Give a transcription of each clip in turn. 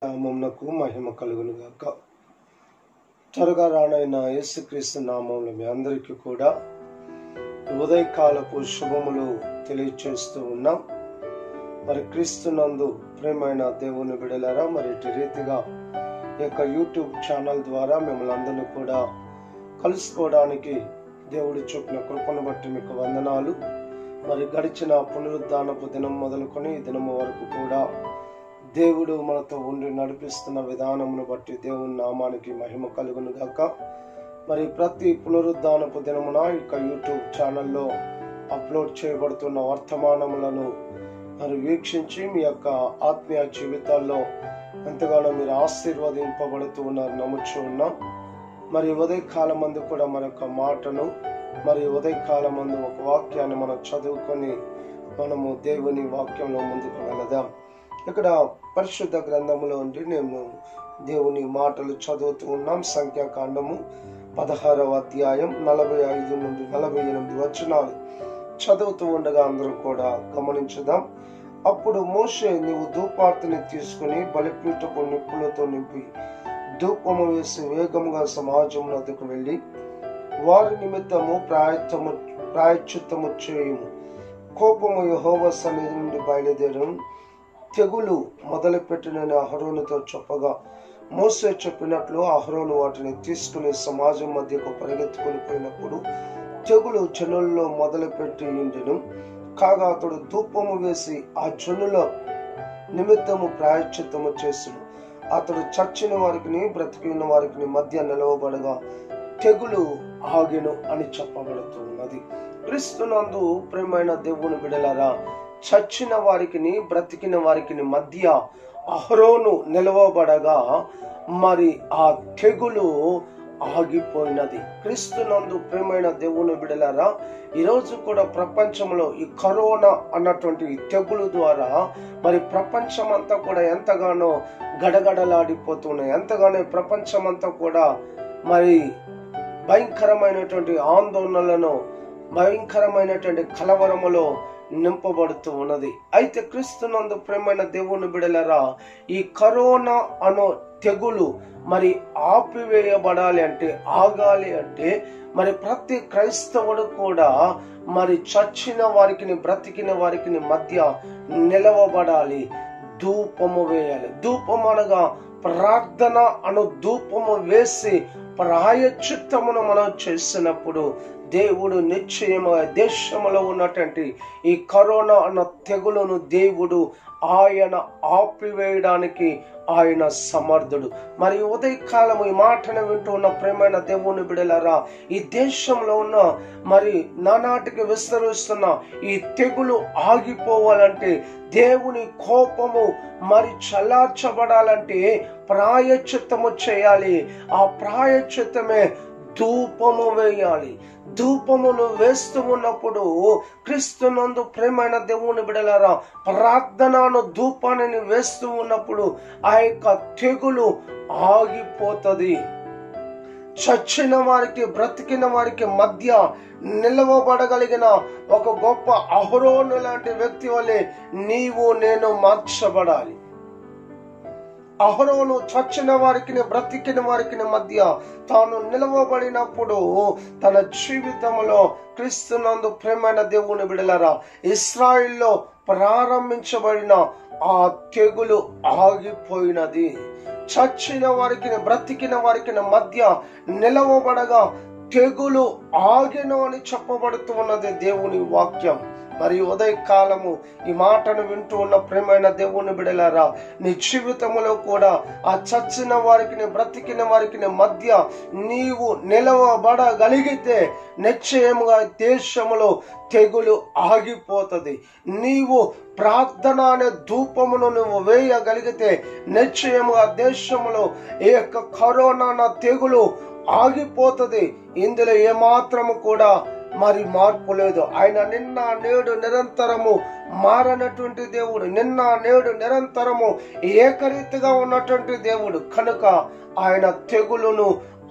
నామమునకు మహిమ కలుగును గాక త్వరగా రానైన యేసుక్రీస్తు నామంలో మీ అందరికీ కూడా ఉదయకాలపు శుభములు తెలియచేస్తూ ఉన్నాం మరి క్రీస్తునందు ప్రేమైన దేవుని బిడలారా మరి ఇటు రీతిగా ఈ యొక్క యూట్యూబ్ ఛానల్ ద్వారా మిమ్మల్ని అందరినీ కూడా కలుసుకోవడానికి దేవుడు చూపిన కృపను బట్టి మీకు వందనాలు మరి గడిచిన పునరుద్ధానపు దినం మొదలుకొని ఈ దినము వరకు కూడా దేవుడు మనతో ఉండి నడిపిస్తున్న విధానమును బట్టి దేవుని నామానికి మహిమ కలుగును గాక మరి ప్రతి పునరుద్ధానపు దినమున ఇక యూట్యూబ్ ఛానల్లో అప్లోడ్ చేయబడుతున్న వర్తమానములను మరి వీక్షించి మీ యొక్క ఆత్మీయ జీవితాల్లో ఎంతగానో మీరు ఆశీర్వదింపబడుతూ ఉన్నారు నమ్ముచు ఉన్నాం మరి ఉదయకాలం మందు కూడా మన యొక్క మాటను మరి ఉదయకాలం మందు ఒక వాక్యాన్ని మనం చదువుకొని మనము దేవుని వాక్యంలో ముందుకు వెళదాం ఇక్కడ పరిశుద్ధ గ్రంథములో ఉండి మేము దేవుని మాటలు చదువుతూ ఉన్నాం సంఖ్యాకాండము పదహారవ అధ్యాయం నలభై ఐదు నుండి నలభై ఎనిమిది వచనాలు చదువుతూ ఉండగా అందరం కూడా గమనించుదాం అప్పుడు మోషే నీవు ధూపార్తిని తీసుకుని బలిపీఠపు నిప్పులతో నింపి ధూపము వేసి వేగముగా సమాజం వద్దకు వెళ్ళి వారి నిమిత్తము ప్రాయత్తము ప్రాయశ్చిత్తము చేయుము కోపము యహోవ సన్నిధి నుండి బయలుదేరం తెగులు మొదలుపెట్టిన అహరోనుతో చెప్పగా మోసే చెప్పినట్లు అహరోను వాటిని తీసుకుని సమాజం మధ్యకు పరిగెత్తుకుని పోయినప్పుడు తెగులు జనుల్లో మొదలుపెట్టి ఉండెను కాగా అతడు ధూపము వేసి ఆ జనుల నిమిత్తము ప్రాయశ్చిత్తము చేసును అతడు చచ్చిన వారికి బ్రతికిన వారికి మధ్య నిలవబడగా తెగులు ఆగెను అని చెప్పబడుతున్నది క్రీస్తునందు ప్రేమైన దేవుని బిడలారా చచ్చిన వారికి బ్రతికిన వారికి మధ్య అహరోను నిలవబడగా మరి ఆ తెగులు ఆగిపోయినది క్రీస్తునందు ప్రేమైన దేవుని బిడలారా ఈరోజు కూడా ప్రపంచంలో ఈ కరోనా అన్నటువంటి ఈ తెగులు ద్వారా మరి ప్రపంచం అంతా కూడా ఎంతగానో గడగడలాడిపోతున్నాయి ఎంతగానో ప్రపంచం అంతా కూడా మరి భయంకరమైనటువంటి ఆందోళనలను భయంకరమైనటువంటి కలవరములో నింపబడుతూ ఉన్నది అయితే క్రీస్తునందు ప్రేమైన దేవుని బిడలరా ఈ కరోనా అనో తెగులు మరి ఆపివేయబడాలి అంటే ఆగాలి అంటే మరి ప్రతి క్రైస్తవుడు కూడా మరి చచ్చిన వారికి బ్రతికిన వారికి మధ్య నిలవబడాలి ధూపము వేయాలి ధూపం అనగా ప్రార్థన అను ధూపము వేసి ప్రాయచిత్తమును మనం చేసినప్పుడు దేవుడు నిశ్చయముగా దేశంలో ఉన్నటువంటి ఈ కరోనా అన్న తెగులను దేవుడు ఆయన ఆపివేయడానికి ఆయన సమర్థుడు మరి ఉదయకాలం ఈ మాటను వింటూ ఉన్న ప్రేమైన దేవుని బిడలరా ఈ దేశంలో ఉన్న మరి నానాటికి విస్తరిస్తున్న ఈ తెగులు ఆగిపోవాలంటే దేవుని కోపము మరి చల్లార్చబడాలంటే ప్రాయచిత్తము చేయాలి ఆ ప్రాయచిత్తమే ధూపము వేయాలి ధూపమును వేస్తూ ఉన్నప్పుడు క్రీస్తునందు ప్రేమైన దేవుని బిడలారా ప్రార్థనను ధూపాన్ని వేస్తూ ఉన్నప్పుడు ఆ యొక్క తెగులు ఆగిపోతుంది చచ్చిన వారికి బ్రతికిన వారికి మధ్య నిలవబడగలిగిన ఒక గొప్ప అహరోను లాంటి వ్యక్తి వల్లే నీవు నేను మార్చబడాలి అహరోను చచ్చిన వారికి బ్రతికిన వారికి మధ్య తాను నిలవబడినప్పుడు తన జీవితంలో క్రీస్తునందు ప్రేమైన దేవుని బిడలరా ఇస్రాయిల్లో ప్రారంభించబడిన ఆ తెగులు ఆగిపోయినది చచ్చిన వారికి బ్రతికిన వారికి మధ్య నిలవబడగా తెగులు ఆగెను అని చెప్పబడుతున్నది దేవుని వాక్యం మరి ఉదయకాలము ఈ మాటను వింటూ ఉన్న ప్రేమైన దేవుని బిడలారా నీ జీవితంలో కూడా ఆ చచ్చిన వారికి బ్రతికిన వారికి మధ్య నీవు నిలవబడగలిగితే నిశ్చయముగా దేశములో తెగులు ఆగిపోతుంది నీవు ప్రార్థన అనే ధూపమును నువ్వు వేయగలిగితే నిశ్చయముగా దేశంలో ఈ యొక్క కరోనా తెగులు ఆగిపోతుంది ఇందులో ఏమాత్రము కూడా మరి మార్పు లేదు ఆయన నిన్న నేడు నిరంతరము మారనటువంటి దేవుడు నిన్న నేడు నిరంతరము ఏకరీతిగా ఉన్నటువంటి దేవుడు కనుక ఆయన తెగులును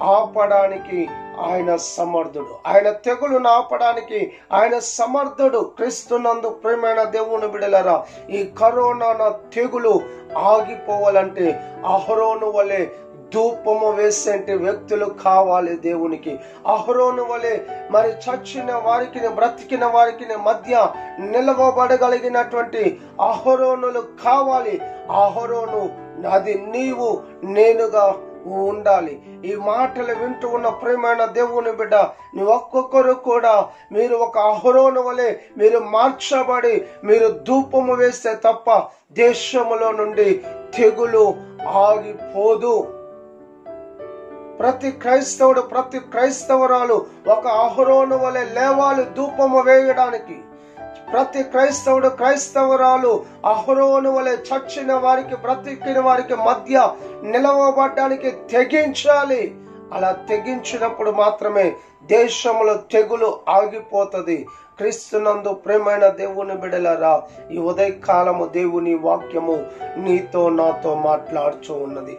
ఆపడానికి ఆయన సమర్థుడు ఆయన తెగులును ఆపడానికి ఆయన సమర్థుడు క్రీస్తునందు ప్రేమైన దేవుని బిడలరా ఈ కరోనా తెగులు ఆగిపోవాలంటే అహరోను వలె ధూపము వేసేంటి వ్యక్తులు కావాలి దేవునికి అహరోను వలె మరి చచ్చిన వారికి బ్రతికిన వారికి మధ్య నిలవబడగలిగినటువంటి అహరోనులు కావాలి అహరోను అది నీవు నేనుగా ఉండాలి ఈ మాటలు వింటూ ఉన్న ప్రేమైన దేవుని బిడ్డ నీ ఒక్కొక్కరు కూడా మీరు ఒక అహరోను వలె మీరు మార్చబడి మీరు ధూపము వేస్తే తప్ప దేశములో నుండి తెగులు ఆగిపోదు ప్రతి క్రైస్తవుడు ప్రతి క్రైస్తవరాలు ఒక అహరోను వలె లేవాలి ధూపము వేయడానికి ప్రతి క్రైస్తవుడు క్రైస్తవరాలు అహరోను వలె చచ్చిన వారికి బ్రతికిన వారికి మధ్య నిలవబడ్డానికి తెగించాలి అలా తెగించినప్పుడు మాత్రమే దేశంలో తెగులు ఆగిపోతుంది క్రీస్తునందు ప్రేమైన దేవుని బిడలరా ఈ ఉదయకాలము దేవుని వాక్యము నీతో నాతో మాట్లాడుచూ ఉన్నది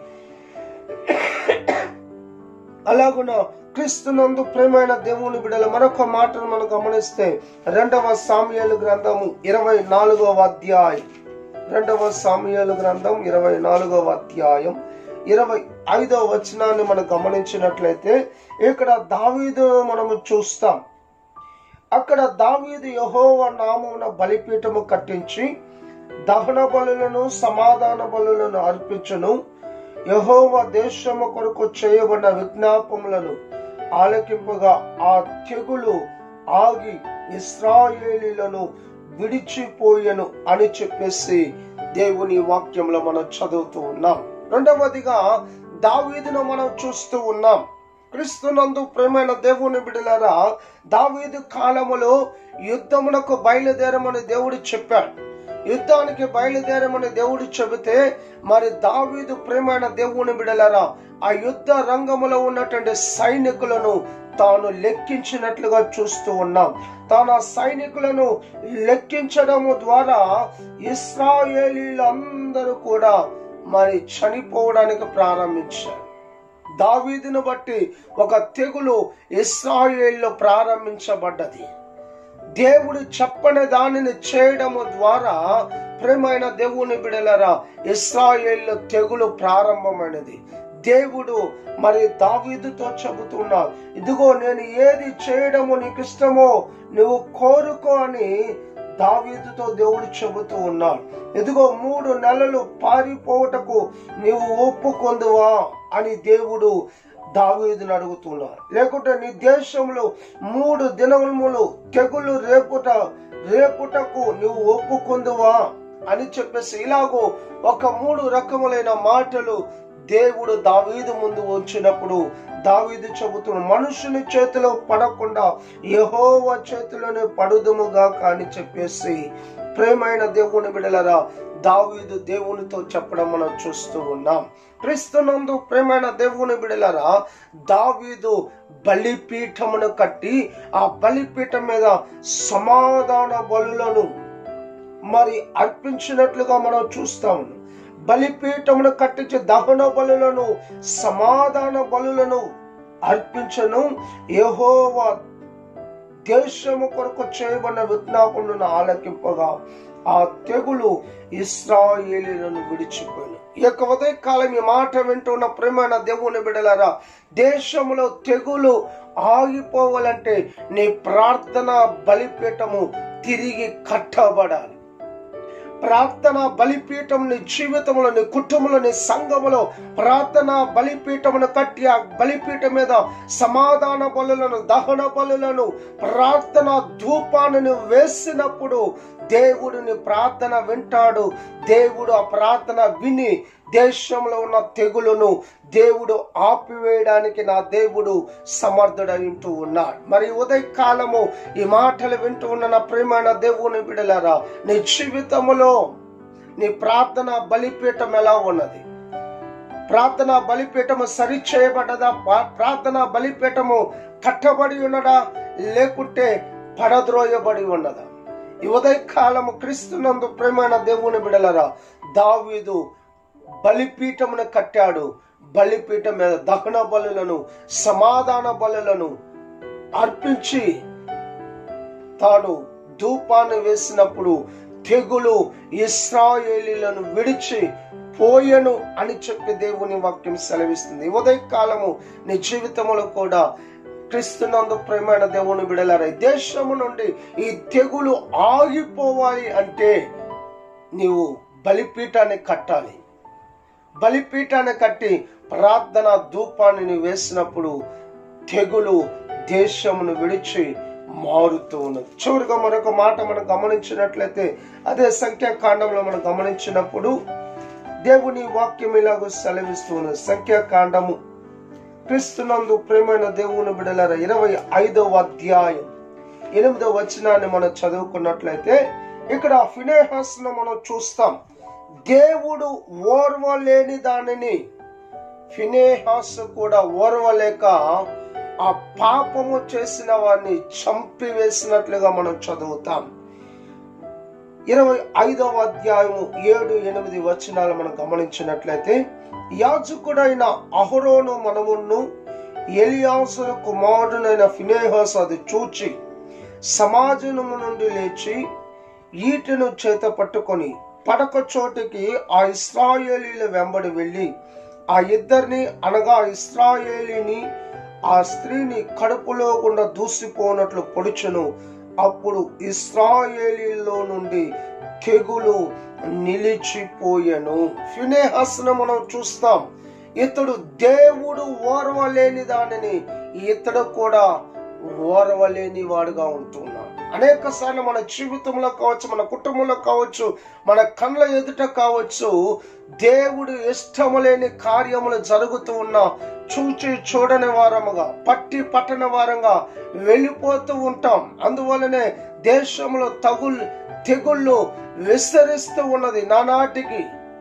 అలాగున క్రీస్తునందు ప్రేమైన దేవుని బిడల మరొక మాటను మనం గమనిస్తే రెండవ సామ్యాలు గ్రంథము ఇరవై నాలుగవ అధ్యాయం రెండవ సామ్యాలు గ్రంథం ఇరవై నాలుగవ అధ్యాయం ఇరవై ఐదవ వచనాన్ని మనం గమనించినట్లయితే ఇక్కడ దావీదు మనము చూస్తాం అక్కడ దావీదు యహోవ నామమున బలిపీఠము కట్టించి దహన బలులను సమాధాన బలులను అర్పించును యహోవ దేశము కొరకు చేయబడిన విజ్ఞాపములను ఆలకింపగా ఆ తెగులు ఆగి ఇస్రాయేలీలను విడిచిపోయెను అని చెప్పేసి దేవుని వాక్యంలో మనం చదువుతూ ఉన్నాం రెండవదిగా దావీదును మనం చూస్తూ ఉన్నాం క్రీస్తునందు ప్రేమైన దేవుని బిడలారా దావీదు కాలములో యుద్ధమునకు బయలుదేరమని దేవుడు చెప్పాడు యుద్ధానికి బయలుదేరమని దేవుడు చెబితే మరి దావీదు ప్రేమైన దేవుని బిడలరా ఆ యుద్ధ రంగములో ఉన్నటువంటి సైనికులను తాను లెక్కించినట్లుగా చూస్తూ ఉన్నాం తాను ఆ సైనికులను లెక్కించడము ద్వారా ఇస్రాయేలీలందరూ కూడా మరి చనిపోవడానికి ప్రారంభించారు దావీదును బట్టి ఒక తెగులు ఇస్రాయేల్లో ప్రారంభించబడ్డది దేవుడు చెప్పని దానిని చేయడము ద్వారా ప్రేమైన దేవుని బిడలరా ఇస్రాయేల్లో తెగులు ప్రారంభమైనది దేవుడు మరి దావీదుతో చెబుతున్నాడు ఇదిగో నేను ఏది చేయడము నీకు ఇష్టమో నువ్వు కోరుకో అని దావీదుతో దేవుడు చెబుతూ ఉన్నాడు ఇదిగో మూడు నెలలు పారిపోవటకు నీవు ఒప్పుకొందువా అని దేవుడు దావీదుని అడుగుతున్నాడు లేకుంటే నీ దేశంలో మూడు దినములు తెగులు రేపుట రేపుటకు నువ్వు ఒప్పుకొందువా అని చెప్పేసి ఇలాగో ఒక మూడు రకములైన మాటలు దేవుడు దావీదు ముందు వచ్చినప్పుడు దావీదు చెబుతున్న మనుషుని చేతిలో పడకుండా యహోవ చేతిలోనే పడుదుముగా అని చెప్పేసి ప్రేమైన దేవుని బిడలరా దావీదు దేవునితో చెప్పడం మనం చూస్తూ ఉన్నాం క్రీస్తునందు ప్రేమైన దేవుని బిడలరా దావీదు బలిపీఠమును కట్టి ఆ బలిపీఠం మీద సమాధాన బలులను మరి అర్పించినట్లుగా మనం చూస్తాం బలిపీఠమును కట్టించి దహన బలులను సమాధాన బలులను అర్పించను యెహోవా దేశము కొరకు చేయబడిన విజ్ఞాపనలను ఆలకింపగా ఆ తెగులు ఇస్రాయేలీలను విడిచిపోయిన ఈ యొక్క ఉదయకాలం ఈ మాట వింటున్న ప్రేమైన దేవుని బిడలారా దేశంలో తెగులు ఆగిపోవాలంటే నీ ప్రార్థన బలిపీఠము తిరిగి కట్టబడాలి ప్రార్థన బలిపీఠం నీ జీవితంలో నీ కుటుంబంలో నీ సంఘములో ప్రార్థన బలిపీఠమును కట్టి ఆ బలిపీఠం మీద సమాధాన బలులను దహన బలులను ప్రార్థన ధూపాన్ని వేసినప్పుడు దేవుడు నీ ప్రార్థన వింటాడు దేవుడు ఆ ప్రార్థన విని దేశంలో ఉన్న తెగులును దేవుడు ఆపివేయడానికి నా దేవుడు సమర్థుడంటూ ఉన్నాడు మరి ఉదయకాలము ఈ మాటలు వింటూ ఉన్న నా ప్రేమైన దేవుని బిడలారా నీ జీవితములో నీ ప్రార్థన బలిపీఠం ఎలా ఉన్నది ప్రార్థన బలిపీఠము సరి చేయబడ్డదా పా- ప్రార్థన బలిపీఠము కట్టబడి ఉన్నదా లేకుంటే పడద్రోయబడి ఉన్నదా ఈ ఉదయకాలము క్రీస్తునందు ప్రేమైన దేవుని బిడలరా దావీదు బలిపీఠమును కట్టాడు బలిపీఠం మీద దహన బలులను సమాధాన బలులను అర్పించి తాను ధూపాన్ని వేసినప్పుడు తెగులు ఇస్రాయేలీలను విడిచి పోయెను అని చెప్పి దేవుని వాక్యం సెలవిస్తుంది ఈ ఉదయ కాలము నీ జీవితంలో కూడా క్రీస్తునందు ప్రేమైన దేవుని విడలారా ఈ దేశము నుండి ఈ తెగులు ఆగిపోవాలి అంటే నీవు బలిపీఠాన్ని కట్టాలి బలిపీఠాన్ని కట్టి ప్రార్థన ధూపాన్ని నువ్వు వేసినప్పుడు తెగులు దేశమును విడిచి మారుతూ ఉన్నది చివరిగా మరొక మాట మనం గమనించినట్లయితే అదే సంఖ్యాకాండంలో మనం గమనించినప్పుడు దేవుని వాక్యం ఇలాగో సెలవిస్తూ ఉన్నది సంఖ్యాకాండము క్రీస్తునందు ప్రేమైన దేవుని బిడలర ఇరవై ఐదవ అధ్యాయం ఎనిమిదవ వచనాన్ని మనం చదువుకున్నట్లయితే ఇక్కడ ఫినేహాస్ను మనం చూస్తాం దేవుడు ఓర్వలేని దానిని ఫినేహాస్ కూడా ఓర్వలేక ఆ పాపము చేసిన వారిని చంపివేసినట్లుగా మనం చదువుతాం ఇరవై ఐదవ అధ్యాయము ఏడు ఎనిమిది వచనాలు మనం గమనించినట్లయితే యాజకుడైన అహరోను మనమును ఎలియాసుల కుమారుడైన ఫినేహాస్ అది చూచి సమాజము నుండి లేచి ఈటెను చేత పట్టుకొని పడక చోటికి ఆ ఇస్రాయేలీల వెంబడి వెళ్ళి ఆ ఇద్దరిని అనగా ఇస్రాయేలీని ఆ స్త్రీని కడుపులో గుండా దూసిపోనట్లు పొడుచును అప్పుడు ఇస్రాయేలీలో నుండి తెగులు నిలిచిపోయెను ఫినేహస్ను మనం చూస్తాం ఇతడు దేవుడు ఓర్వలేని దానిని ఇతడు కూడా ఓర్వలేని వాడుగా ఉంటున్నాడు అనేక సార్లు మన జీవితంలో కావచ్చు మన కుటుంబంలో కావచ్చు మన కళ్ళ ఎదుట కావచ్చు దేవుడు ఇష్టము లేని కార్యములు జరుగుతూ ఉన్న చూచి చూడని వారముగా పట్టి పట్టని వారంగా వెళ్ళిపోతూ ఉంటాం అందువలనే దేశంలో తగులు తెగుళ్ళు విస్తరిస్తూ ఉన్నది నానాటికి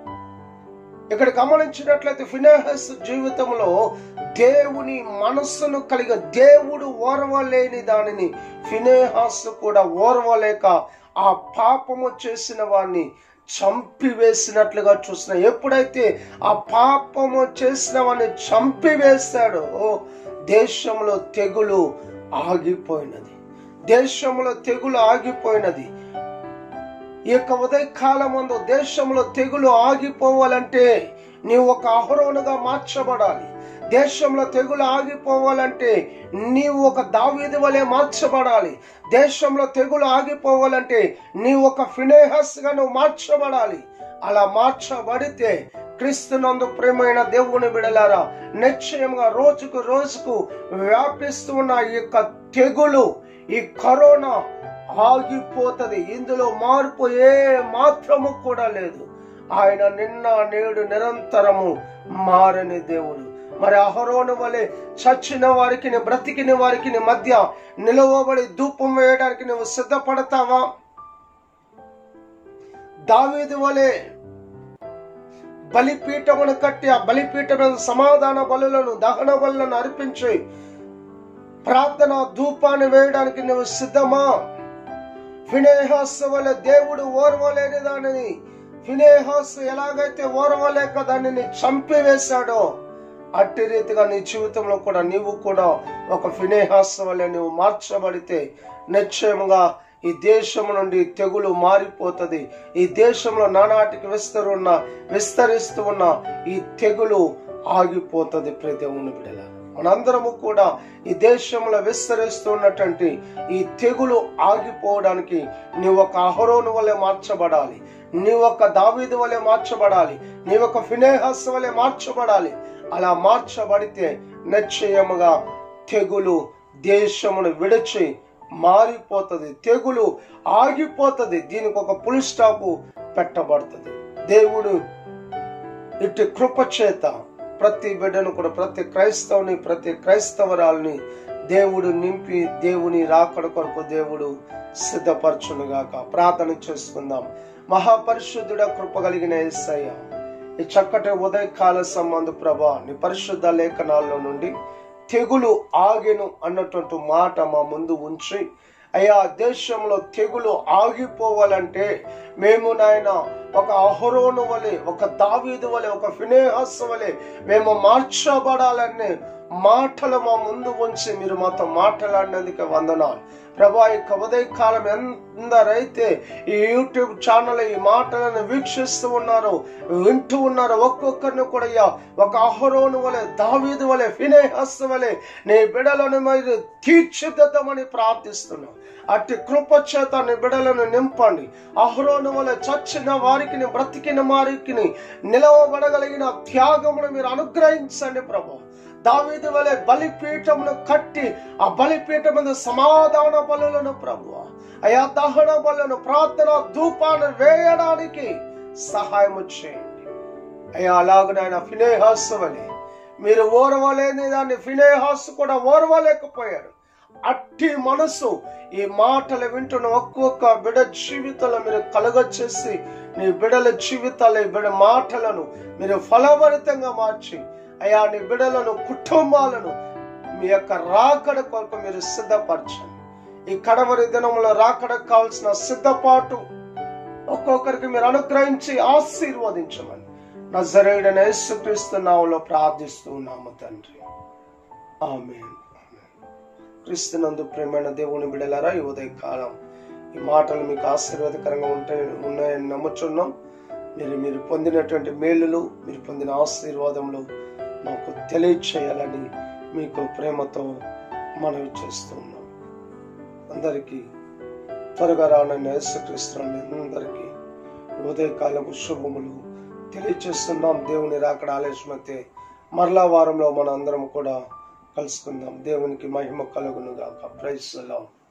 ఇక్కడ గమనించినట్లయితే ఫినేహస్ జీవితంలో దేవుని మనస్సును కలిగ దేవుడు ఓర్వలేని దానిని ఫినేహాస్ కూడా ఓర్వలేక ఆ పాపము చేసిన వాడిని చంపివేసినట్లుగా చూసిన ఎప్పుడైతే ఆ పాపము చేసిన వాడిని చంపివేశాడో దేశంలో తెగులు ఆగిపోయినది దేశంలో తెగులు ఆగిపోయినది ఈ యొక్క ఉదయకాలమందు దేశంలో తెగులు ఆగిపోవాలంటే నీవు ఒక అహరోనుగా మార్చబడాలి దేశంలో తెగులు ఆగిపోవాలంటే నీవు ఒక దావీది వలె మార్చబడాలి దేశంలో తెగులు ఆగిపోవాలంటే నీవు ఒక ఫినేహస్ గా నువ్వు మార్చబడాలి అలా మార్చబడితే క్రీస్తునందు ప్రేమైన దేవుని బిడలారా నిశ్చయంగా రోజుకు రోజుకు వ్యాపిస్తున్న ఈ యొక్క తెగులు ఈ కరోనా ఆగిపోతది ఇందులో మార్పు ఏ మాత్రము కూడా లేదు ఆయన నిన్న నేడు నిరంతరము మారని దేవుడు మరి అహరోను వలె చచ్చిన వారికి బ్రతికిన వారికి మధ్య నిలవబడి ధూపం వేయడానికి నువ్వు సిద్ధపడతావా దావీదు వలె బలిపీఠమును కట్టి ఆ బలిపీఠం మీద సమాధాన బలులను దహన బలులను అర్పించి ప్రార్థన ధూపాన్ని వేయడానికి నువ్వు సిద్ధమా ఫినేహాస్ వల్ల దేవుడు ఓర్వలేని దానిని ఫినేహాస్ ఎలాగైతే ఓర్వలేక దానిని చంపివేశాడో అట్టి రీతిగా నీ జీవితంలో కూడా నీవు కూడా ఒక ఫినేహాస్ వల్ల నువ్వు మార్చబడితే నిశ్చయముగా ఈ దేశం నుండి తెగులు మారిపోతుంది ఈ దేశంలో నానాటికి విస్తరున్న విస్తరిస్తూ ఉన్న ఈ తెగులు ఆగిపోతుంది ప్రదేవుని బిడల మనందరము కూడా ఈ దేశంలో విస్తరిస్తున్నటువంటి ఈ తెగులు ఆగిపోవడానికి నీ ఒక అహరోను వలె మార్చబడాలి నీ ఒక దావీదు వలె మార్చబడాలి నీ ఒక ఫినేహస్ వలె మార్చబడాలి అలా మార్చబడితే నిశ్చయముగా తెగులు దేశమును విడిచి మారిపోతుంది తెగులు ఆగిపోతుంది దీనికి ఒక పులి స్టాపు పెట్టబడుతుంది దేవుడు ఇటు కృప చేత ప్రతి బిడ్డను కూడా ప్రతి క్రైస్తవుని ప్రతి క్రైస్తవరాల్ని దేవుడు నింపి దేవుని రాకడ కొరకు దేవుడు సిద్ధపరచునుగాక ప్రార్థన చేసుకుందాం మహాపరిశుద్ధుడ కృప కలిగిన ఎస్సయ్య ఈ చక్కటి ఉదయకాల సంబంధ ప్రభా నీ పరిశుద్ధ లేఖనాల్లో నుండి తెగులు ఆగెను అన్నటువంటి మాట మా ముందు ఉంచి అయ్యా దేశంలో తెగులు ఆగిపోవాలంటే మేము నాయన ఒక అహరోను వలె ఒక దావీదు వలె ఒక ఫినేహస్ వలె మేము మార్చబడాలని మాటలు మా ముందు ఉంచి మీరు మాతో మాట్లాడినందుకు వందనాలు ప్రభా ఈ ఉదయ కాలం ఎందరైతే ఈ యూట్యూబ్ ఛానల్ ఈ మాటలను వీక్షిస్తూ ఉన్నారు వింటూ ఉన్నారు ఒక్కొక్కరిని కూడా అయ్యా ఒక అహరోను వలె దావీదు వలె ఫినేహస్ వలె నీ బిడలను మీరు తీర్చిదిద్దమని ప్రార్థిస్తున్నాం అట్టి కృప చేత నీ బిడలను నింపండి అహరోను వలె చచ్చిన వారికి బ్రతికిన వారికి నిలవబడగలిగిన త్యాగమును మీరు అనుగ్రహించండి ప్రభు దావీదు వలె బలిపీఠమును కట్టి ఆ బలిపీఠం మీద సమాధాన బలులను ప్రభు అయా దహన బలులను ప్రార్థన ధూపాన్ని వేయడానికి సహాయము చేయండి అయ్యా అలాగనే ఆయన ఫినేహాస్ వలె మీరు ఓర్వలేని దాన్ని ఫినేహాస్ కూడా ఓర్వలేకపోయారు అట్టి మనసు ఈ మాటలు వింటున్న ఒక్కొక్క బిడ జీవితంలో మీరు కలగచ్చేసి నీ బిడల జీవితాల ఈ బిడ మాటలను మీరు ఫలభరితంగా మార్చి అయా నీ బిడలను కుటుంబాలను మీ యొక్క రాకడ కొరకు మీరు సిద్ధపరచండి ఈ కడవరి దినంలో రాకడకు కావాల్సిన సిద్ధపాటు ఒక్కొక్కరికి మీరు అనుగ్రహించి ఆశీర్వదించమని నజరేయుడైన యేసుక్రీస్తు నామములో ప్రార్థిస్తూ ఉన్నాము తండ్రి ఆమేన్ క్రీస్తునందు ప్రేమైన దేవుని బిడలారా ఈ ఉదయ కాలం ఈ మాటలు మీకు ఆశీర్వాదకరంగా ఉంటాయి ఉన్నాయని నమ్ముచున్నాం మీరు మీరు పొందినటువంటి మేలులు మీరు పొందిన ఆశీర్వాదములు మాకు తెలియచేయాలని మీకు ప్రేమతో మనవి చేస్తున్నాం అందరికీ త్వరగా రానని యేసుక్రీస్తుని అందరికీ ఈ ఉదయకాలము శుభములు తెలియచేస్తున్నాం దేవుని రాకడ ఆలస్యమైతే మరలా వారంలో మన అందరం కూడా కలుసుకుందాం దేవునికి మహిమ కలుగును గాక ప్రైస్ అలా